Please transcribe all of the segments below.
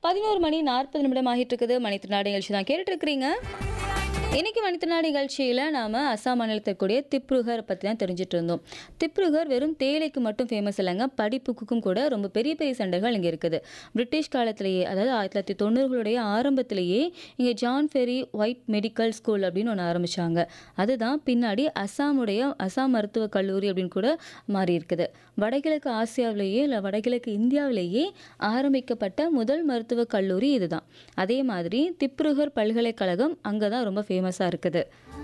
பதினோரு மணி நாற்பது நிமிடம் ஆகிட்டு இருக்குது மணித்திருநாடு நிகழ்ச்சி தான் கேட்டுட்டு இருக்கிறீங்க இன்னைக்கு மணித்திருநாடு நிகழ்ச்சியில் நாம் அசாம் மாநிலத்தில் இருக்கக்கூடிய திப்ருகர் பற்றி தான் தெரிஞ்சுட்டு இருந்தோம் திப்ருகர் வெறும் தேயிலைக்கு மட்டும் ஃபேமஸ் இல்லைங்க படிப்புக்கும் கூட ரொம்ப பெரிய பெரிய சண்டைகள் இங்கே இருக்குது பிரிட்டிஷ் காலத்திலேயே அதாவது ஆயிரத்தி தொள்ளாயிரத்தி தொண்ணூறுகளுடைய ஆரம்பத்திலேயே இங்கே John Ferry White Medical School அப்படின்னு ஒன்று ஆரம்பித்தாங்க அதுதான் பின்னாடி அசாமுடைய அசாம் மருத்துவக் கல்லூரி அப்படின்னு கூட மாறி இருக்குது வடகிழக்கு ஆசியாவிலேயே இல்லை வடகிழக்கு இந்தியாவிலேயே ஆரம்பிக்கப்பட்ட முதல் மருத்துவக் கல்லூரி இதுதான் அதே மாதிரி திப்ருகர் பல்கலைக்கழகம் அங்கே தான் ரொம்ப ஃபேமஸாக இருக்குது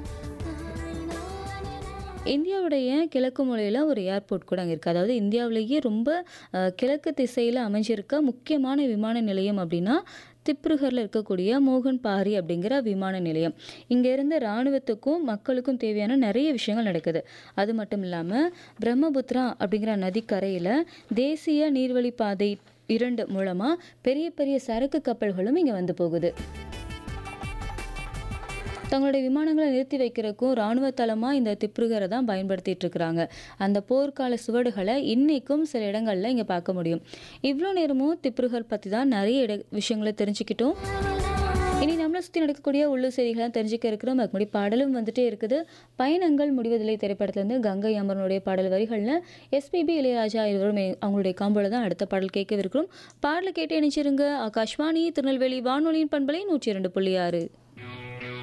இந்தியாவுடைய கிழக்கு மூலையில் ஒரு ஏர்போர்ட் கூட அங்கே இருக்குது அதாவது இந்தியாவிலேயே ரொம்ப அஹ், கிழக்கு திசையில் அமைஞ்சிருக்க முக்கியமான விமான நிலையம் அப்படின்னா திப்ருகரில் இருக்கக்கூடிய மோகன் பாரி அப்படிங்கிற விமான நிலையம் இங்கே இருந்த இராணுவத்துக்கும் மக்களுக்கும் தேவையான நிறைய விஷயங்கள் நடக்குது அது மட்டும் இல்லாமல் பிரம்மபுத்திரா அப்படிங்கிற நதிக்கரையில் தேசிய நீர்வழிப்பாதை இரண்டு மூலமாக பெரிய பெரிய சரக்கு கப்பல்களும் இங்கே வந்து போகுது தங்களுடைய விமானங்களை நிறுத்தி வைக்கிறதுக்கும் இராணுவ தளமாக இந்த திப்ருகரை தான் பயன்படுத்திட்டு இருக்கிறாங்க அந்த போர்க்கால சுவடுகளை இன்னைக்கும் சில இடங்கள்ல இங்கே பார்க்க முடியும் இவ்வளோ நேரமும் திப்ருகர் பற்றி தான் நிறைய இட விஷயங்களை தெரிஞ்சுக்கிட்டோம் இனி நம்மளை சுற்றி நடக்கக்கூடிய உள்ளூர் செய்திகளை தெரிஞ்சுக்க இருக்கிறோம் அதுக்கு முன்னாடி பாடலும் வந்துட்டே இருக்குது பயணங்கள் முடிவதில்லை திரைப்படத்துலேருந்து கங்கை அமரனுடைய பாடல் வரிகளில் எஸ்பிபி இளையராஜா இருவரும் எ- அவங்களுடைய காம்போல தான் அடுத்த பாடல் கேட்கவிருக்கிறோம் பாடலை கேட்டு இணைச்சிருங்க ஆகாஷ்வாணி திருநெல்வேலி வானொலியின் பண்பலை நூற்றி இரண்டு புள்ளி ஆறு